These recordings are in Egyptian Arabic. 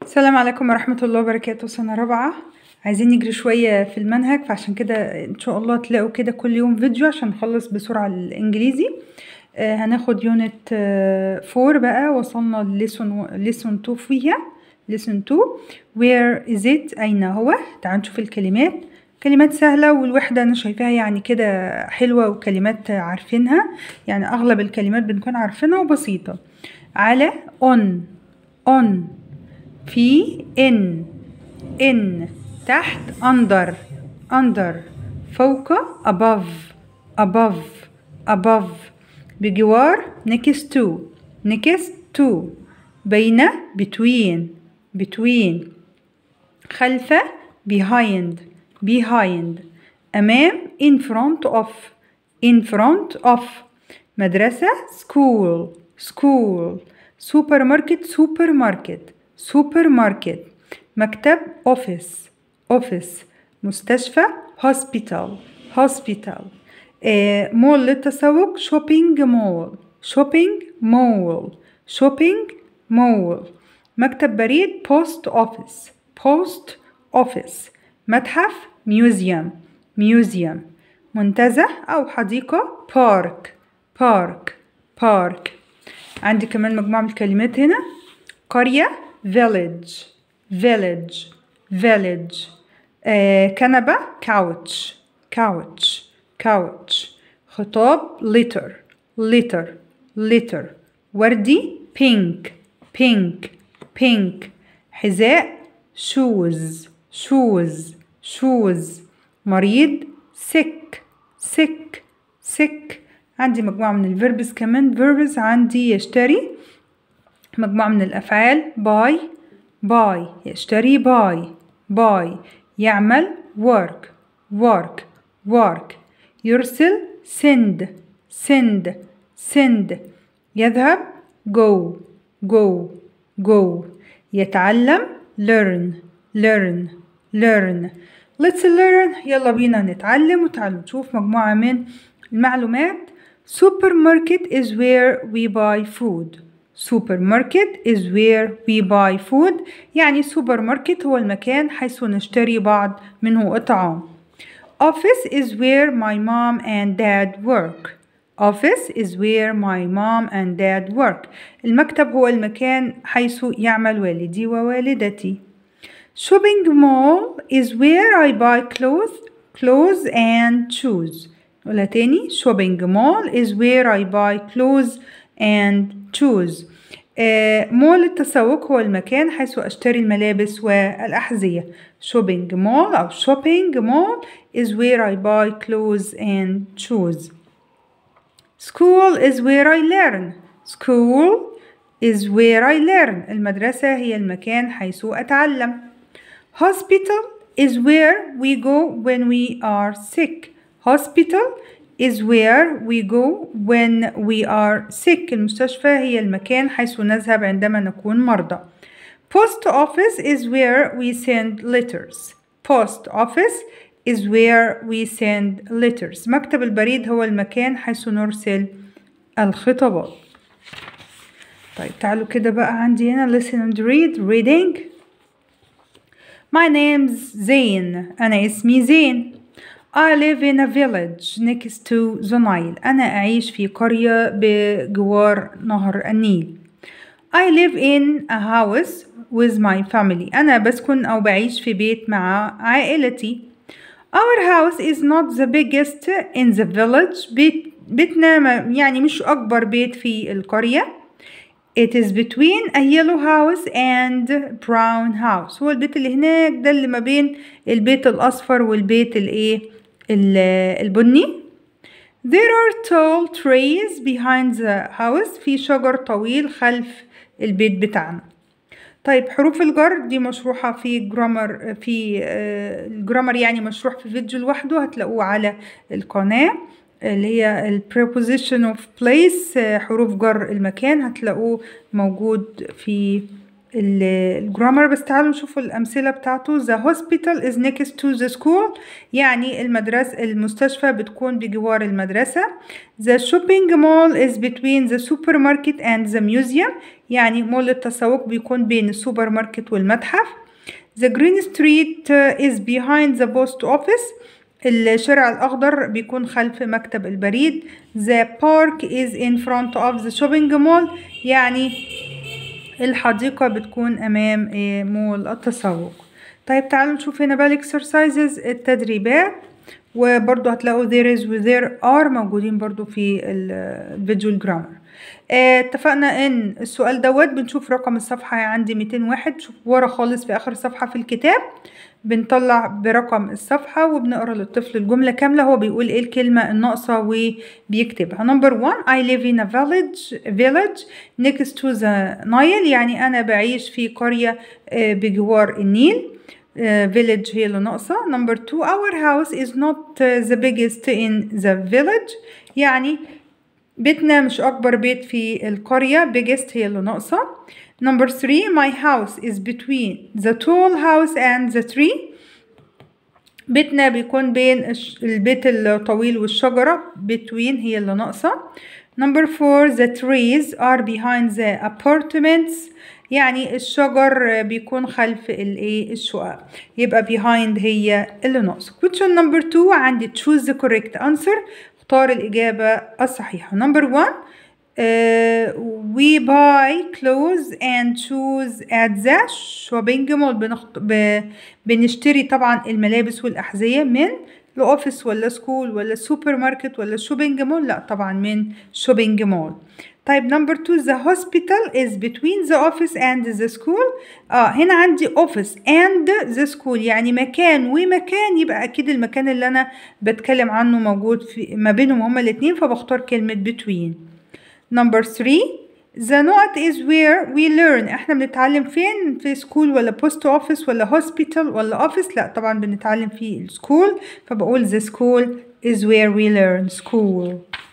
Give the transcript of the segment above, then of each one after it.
السلام عليكم ورحمة الله وبركاته سنة رابعة عايزين نجري شوية في المنهج فعشان كده ان شاء الله تلاقوا كده كل يوم فيديو عشان نخلص بسرعة الانجليزي آه هناخد يونت آه فور بقى وصلنا لليسون ليسون تو فيها ليسون تو where is it اين هو تعالوا نشوف الكلمات كلمات سهلة والوحدة أنا شايفاها يعني كده حلوة وكلمات عارفينها يعني أغلب الكلمات بنكون عارفينها وبسيطة على on on في in in تحت under under فوق above above above بجوار next to next to بين between between خلف behind behind أمام in front of in front of مدرسة school school supermarket supermarket supermarket مكتب office office مستشفى hospital hospital آه مول للتسوق shopping mall shopping mall shopping mall مكتب بريد post office post office متحف museum museum منتزه أو حديقة park park park عندي كمان مجموعة من الكلمات هنا قرية village village village آه كنبة couch couch couch خطاب litter litter litter وردي pink pink pink حذاء shoes shoes shoes مريض sick sick sick عندي مجموعة من الفيربس كمان verbs عندي يشتري مجموعة من الأفعال buy buy يشتري buy buy يعمل work work work يرسل send send send يذهب go go go يتعلم learn learn learn let's learn يلا بينا نتعلم وتعالوا نشوف مجموعة من المعلومات supermarket is where we buy food supermarket is where we buy food يعني سوبر ماركت هو المكان حيث نشتري بعض منه الطعام office is where my mom and dad work office is where my mom and dad work المكتب هو المكان حيث يعمل والدي ووالدتي shopping mall is where I buy clothes clothes and shoes ولا تاني shopping mall is where I buy clothes and shoes آه مول التسوق هو المكان حيث أشتري الملابس والأحذية shopping mall أو shopping mall is where I buy clothes and shoes school is where I learn school is where I learn المدرسة هي المكان حيث أتعلم hospital is where we go when we are sick hospital is where we go when we are sick المستشفى هي المكان حيث نذهب عندما نكون مرضى post office is where we send letters post office is where we send letters مكتب البريد هو المكان حيث نرسل الخطابات طيب تعالوا كده بقى عندي هنا listen and read reading My name's زين أنا اسمي زين I live in a village next to the Nile. أنا أعيش في قرية بجوار نهر النيل. I live in a house with my family. أنا بسكن أو بعيش في بيت مع عائلتي. Our house is not the biggest in the village. بيت بيتنا يعني مش أكبر بيت في القرية. It is between a yellow house and brown house. هو البيت اللي هناك ده اللي ما بين البيت الأصفر والبيت الإيه؟ البني There are tall trees behind the house في شجر طويل خلف البيت بتاعنا طيب حروف الجر دي مشروحة في جرامر في الجرامر يعني مشروح في فيديو لوحده هتلاقوه على القناة اللي هي ال preposition of place حروف جر المكان هتلاقوه موجود في الجرامر بس تعالوا نشوف الأمثلة بتاعته the hospital is next to the school يعني المدرسة المستشفى بتكون بجوار المدرسة the shopping mall is between the supermarket and the museum يعني مول التسوق بيكون بين السوبر ماركت والمتحف The green street is behind the post office الشارع الأخضر بيكون خلف مكتب البريد The park is in front of the shopping mall يعني الحديقة بتكون أمام مول التسوق طيب تعالوا نشوف هنا بقى الاكسرسايزز التدريبات وبرضو هتلاقوا there is و there are موجودين برضو في الفيجوال جرامر اتفقنا ان السؤال دوت بنشوف رقم الصفحة عندي 201 شوف ورا خالص في اخر صفحة في الكتاب بنطلع برقم الصفحة وبنقرا للطفل الجملة كاملة هو بيقول ايه الكلمة الناقصة وبيكتبها نمبر 1 I live in a village village next to the Nile يعني أنا بعيش في قرية بجوار النيل village هي اللي ناقصة نمبر 2 our house is not the biggest in the village يعني بيتنا مش أكبر بيت في القرية biggest هي اللي ناقصة Number three, my house is between the tall house and the tree. بيتنا بيكون بين البيت الطويل والشجرة between هي اللي ناقصة. Number four, the trees are behind the apartments. يعني الشجر بيكون خلف الايه الشقق يبقى behind هي اللي ناقصة. Question number two عندي choose the correct answer. اختار الإجابة الصحيحة. Number one Uh, we buy clothes and shoes at the shopping mall بنخط... ب... بنشتري طبعا الملابس والأحذية من الأوفيس ولا سكول ولا سوبر ماركت ولا شوبينج مول لا طبعا من شوبينج مول طيب نمبر 2 the hospital is between the office and the school اه هنا عندي office and the school يعني مكان ومكان يبقى اكيد المكان اللي انا بتكلم عنه موجود في ما بينهم هما الاتنين فبختار كلمة between Number three, the note is where we learn. احنا بنتعلم فين؟ في سكول ولا بوست اوفيس ولا هوسبيتال ولا اوفيس؟ لا طبعا بنتعلم في السكول فبقول the school is where we learn school.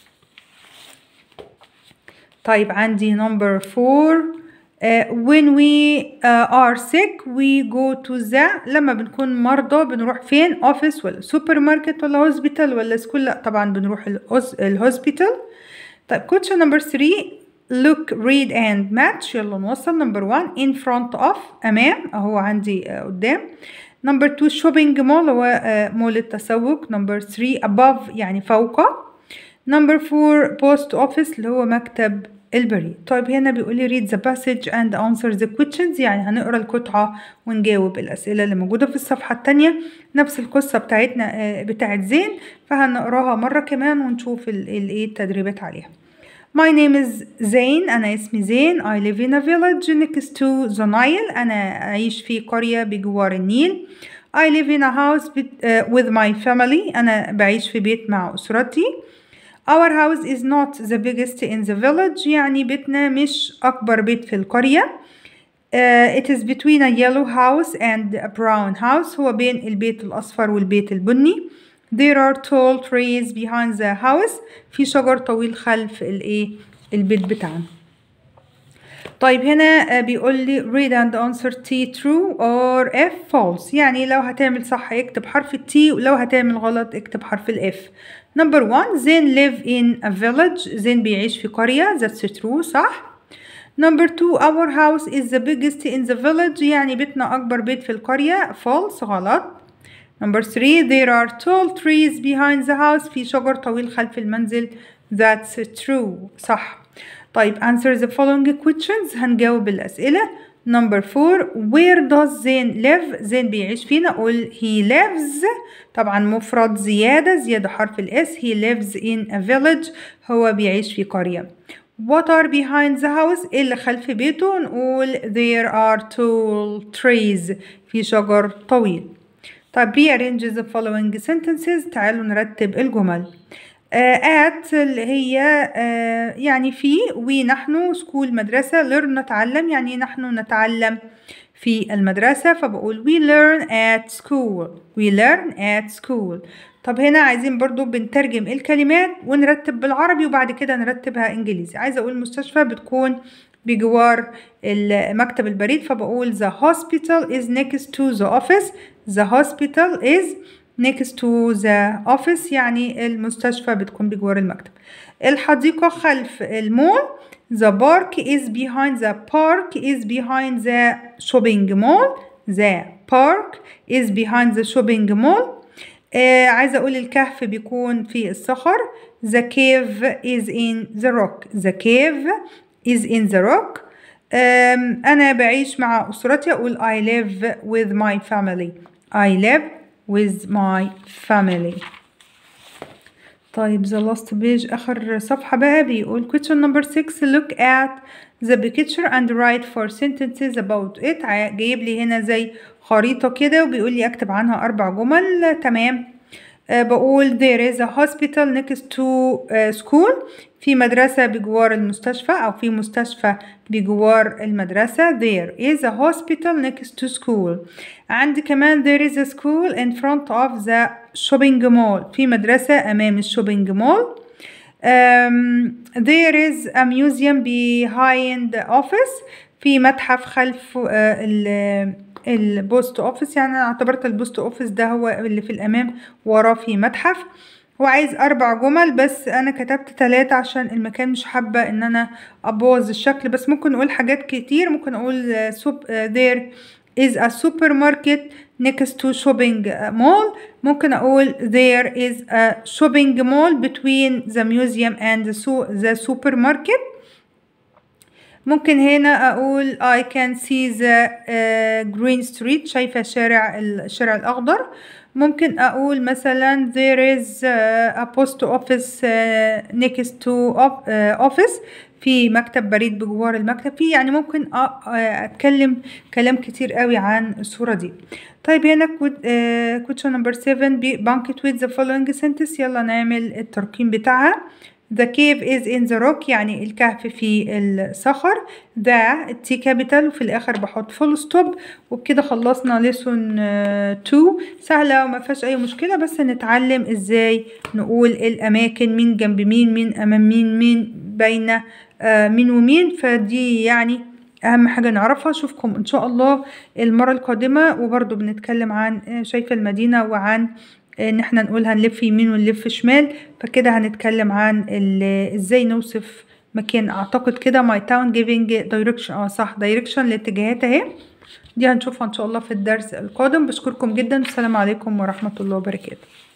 طيب عندي number four uh, when we uh, are sick we go to the لما بنكون مرضى بنروح فين؟ اوفيس ولا سوبر ماركت ولا هوسبيتال ولا سكول؟ لا طبعا بنروح الهوسبيتال. طيب question number 3 look read and match يلا نوصل number 1 in front of أمام أهو عندي قدام number 2 shopping mall هو مول التسوق number 3 above يعني فوق number 4 post office اللي هو مكتب البريد طيب هنا بيقول لي read the passage and answer the questions يعني هنقرا القطعة ونجاوب الأسئلة اللي موجودة في الصفحة التانية نفس القصة بتاعتنا بتاعت زين فهنقراها مرة كمان ونشوف الايه التدريبات عليها My name is زين أنا اسمي زين I live in a village next to the Nile أنا أعيش في قرية بجوار النيل I live in a house with my family أنا بعيش في بيت مع أسرتي Our house is not the biggest in the village يعني بيتنا مش أكبر بيت في القرية uh, It is between a yellow house and a brown house هو بين البيت الأصفر والبيت البني There are tall trees behind the house في شجر طويل خلف الايه البيت بتاعنا طيب هنا بيقول لي read and answer T true or F false يعني لو هتعمل صح اكتب حرف ال T ولو هتعمل غلط اكتب حرف ال F number one زين live in a village زين بيعيش في قرية that's true صح number two our house is the biggest in the village يعني بيتنا أكبر بيت في القرية false غلط number three there are tall trees behind the house في شجر طويل خلف المنزل that's true صح طيب answer the following questions هنجاوب الأسئلة number four where does زين live زين بيعيش فين أقول he lives طبعا مفرد زيادة زيادة حرف الاس he lives in a village هو بيعيش في قرية what are behind the house اللي خلف بيته نقول there are tall trees في شجر طويل طيب rearrange the following sentences تعالوا نرتب الجمل at اللي هي uh, يعني في ونحن سكول مدرسة learn نتعلم يعني نحن نتعلم في المدرسة فبقول we learn at school we learn at school طب هنا عايزين برضو بنترجم الكلمات ونرتب بالعربي وبعد كده نرتبها انجليزي عايزة اقول المستشفى بتكون بجوار مكتب البريد فبقول the hospital is next to the office the hospital is next to the office يعني المستشفى بتكون بجوار المكتب الحديقة خلف المول the park is behind the park is behind the shopping mall the park is behind the shopping mall آه عايزة أقول الكهف بيكون في الصخر the cave is in the rock the cave is in the rock آم أنا بعيش مع أسرتي أقول I live with my family I live with my family طيب the last page آخر صفحة بقى بيقول question number 6 look at the picture and write four sentences about it جايب لي هنا زي خريطة كده وبيقول لي أكتب عنها أربع جمل تمام أه بقول there is a hospital next to uh, school في مدرسة بجوار المستشفى أو في مستشفى بجوار المدرسة there is a hospital next to school عندي كمان there is a school in front of the shopping mall في مدرسة أمام الشوبينج مول um, there is a museum behind the office في متحف خلف uh, ال البوست اوفيس يعني انا اعتبرت البوست اوفيس ده هو اللي في الامام وراه في متحف وعايز اربع جمل بس انا كتبت ثلاثة عشان المكان مش حابة ان انا ابوظ الشكل بس ممكن اقول حاجات كتير ممكن اقول سوب there is a supermarket next to shopping mall ممكن اقول there is a shopping mall between the museum and the, the supermarket ممكن هنا أقول I can see the uh, green street شايفة شارع الشارع الأخضر ممكن أقول مثلا there is uh, a post office uh, next to office في مكتب بريد بجوار المكتب في يعني ممكن أتكلم كلام كتير قوي عن الصورة دي طيب هنا question number 7 banquet with the following sentence يلا نعمل الترقيم بتاعها The cave is in the rock يعني الكهف في الصخر the T capital وفي الآخر بحط full stop وبكده خلصنا lesson 2 سهلة وما فيهاش أي مشكلة بس نتعلم ازاي نقول الأماكن مين جنب مين مين أمام مين مين بين مين ومين فدي يعني أهم حاجة نعرفها أشوفكم إن شاء الله المرة القادمة وبرضو بنتكلم عن شايفة المدينة وعن ان احنا نقول هنلف يمين ونلف شمال فكده هنتكلم عن ازاي نوصف مكان اعتقد كده my town giving direction اه صح direction الاتجاهات اهي دي هنشوفها ان شاء الله في الدرس القادم بشكركم جدا والسلام عليكم ورحمة الله وبركاته